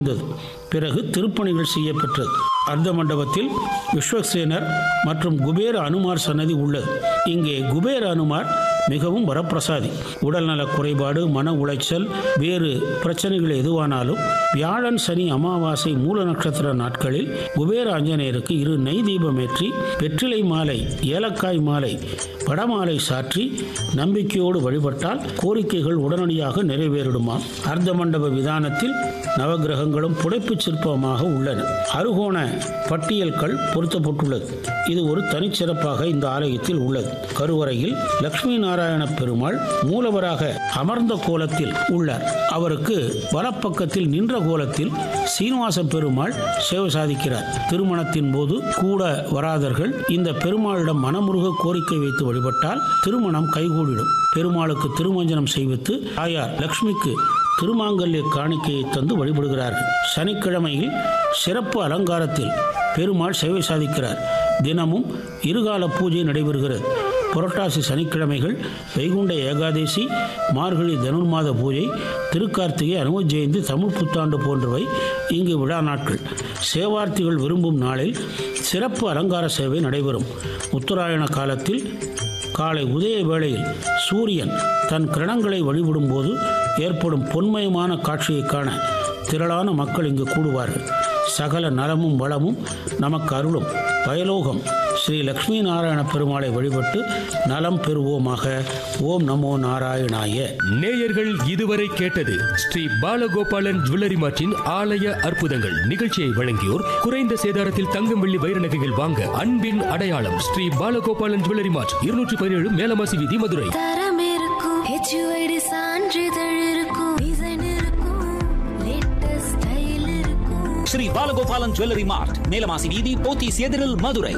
இருந்தது பிறகு திருப்பணிகள் செய்யப்பெற்றது அர்த்த மண்டபத்தில் விஸ்வக்சேனர் மற்றும் குபேர அனுமார் சன்னதி உள்ளது இங்கே குபேர அனுமார் மிகவும் வரப்பிரசாதி உடல்நலக் குறைபாடு மன உளைச்சல் வேறு பிரச்சனைகள் எதுவானாலும் வியாழன் சனி அமாவாசை மூல நட்சத்திர நாட்களில் குபேர ஆஞ்சநேயருக்கு இரு நெய் தீபமேற்றி வெற்றிலை மாலை ஏலக்காய் மாலை வடமாலை சாற்றி நம்பிக்கையோடு வழிபட்டால் கோரிக்கைகள் உடனடியாக நிறைவேறிடுமாம் அர்த்த மண்டப விதானத்தில் நவகிரகங்களும் புடைப்புச் சிற்பமாக உள்ளன அருகோண பட்டியல் கல் பொருத்தப்பட்டுள்ளது இது ஒரு தனிச்சிறப்பாக இந்த ஆலயத்தில் உள்ளது கருவறையில் லட்சுமி நாராயண பெருமாள் மூலவராக அமர்ந்த கோலத்தில் உள்ளார் அவருக்கு வலப்பக்கத்தில் நின்ற கோலத்தில் சீனிவாச பெருமாள் சேவை சாதிக்கிறார் திருமணத்தின் போது கூட வராதர்கள் இந்த பெருமாளிடம் மனமுருக கோரிக்கை வைத்து வழிபட்டால் திருமணம் கைகூடிடும் பெருமாளுக்கு திருமஞ்சனம் செய்வித்து தாயார் லக்ஷ்மிக்கு திருமாங்கல்ய காணிக்கையை தந்து வழிபடுகிறார்கள் சனிக்கிழமையில் சிறப்பு அலங்காரத்தில் பெருமாள் சேவை சாதிக்கிறார் தினமும் இருகால பூஜை நடைபெறுகிறது புரட்டாசி சனிக்கிழமைகள் வைகுண்ட ஏகாதேசி மார்கழி தனுர்மாத பூஜை திருக்கார்த்திகை அனும ஜெயந்தி தமிழ் புத்தாண்டு போன்றவை இங்கு விழா நாட்கள் சேவார்த்திகள் விரும்பும் நாளில் சிறப்பு அலங்கார சேவை நடைபெறும் உத்தராயண காலத்தில் காலை உதய வேளையில் சூரியன் தன் கிரணங்களை வழிபடும் போது ஏற்படும் பொன்மயமான காட்சியை காண திரளான மக்கள் இங்கு கூடுவார்கள் சகல நலமும் வளமும் நமக்கு அருளும் பயலோகம் ஸ்ரீ லக்ஷ்மி நாராயண பெருமாளை வழிபட்டு நலம் பெறுவோமாக ஓம் நமோ நாராயணாய நேயர்கள் இதுவரை கேட்டது ஸ்ரீ பாலகோபாலன் ஜுவல்லரி மார்ட்டின் ஆலய அற்புதங்கள் நிகழ்ச்சியை வழங்கியோர் குறைந்த சேதாரத்தில் தங்கம் வெள்ளி வைர நகைகள் வாங்க அன்பின் அடையாளம் ஸ்ரீ பாலகோபாலன் ஜுவல்லரி மார்ட் இருநூற்றி பதினேழு மேலமாசி வீதி மதுரை தரம் இருக்கும் ஹெச்யூஐடி சான்றிதழ் இருக்கும் டிசைன் இருக்கும் லேட்டஸ்ட் ஸ்டைல் இருக்கும் ஸ்ரீ பாலகோபாலன் ஜுவல்லரி மார்ட் மேலமாசி வீதி போத்தீஸ் எதிரில் மதுரை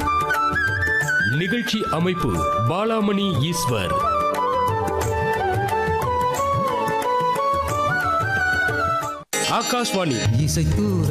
நிகழ்ச்சி அமைப்பு பாலாமணி ஈஸ்வர் ஆகாஷ்வாணி இசைத்தூர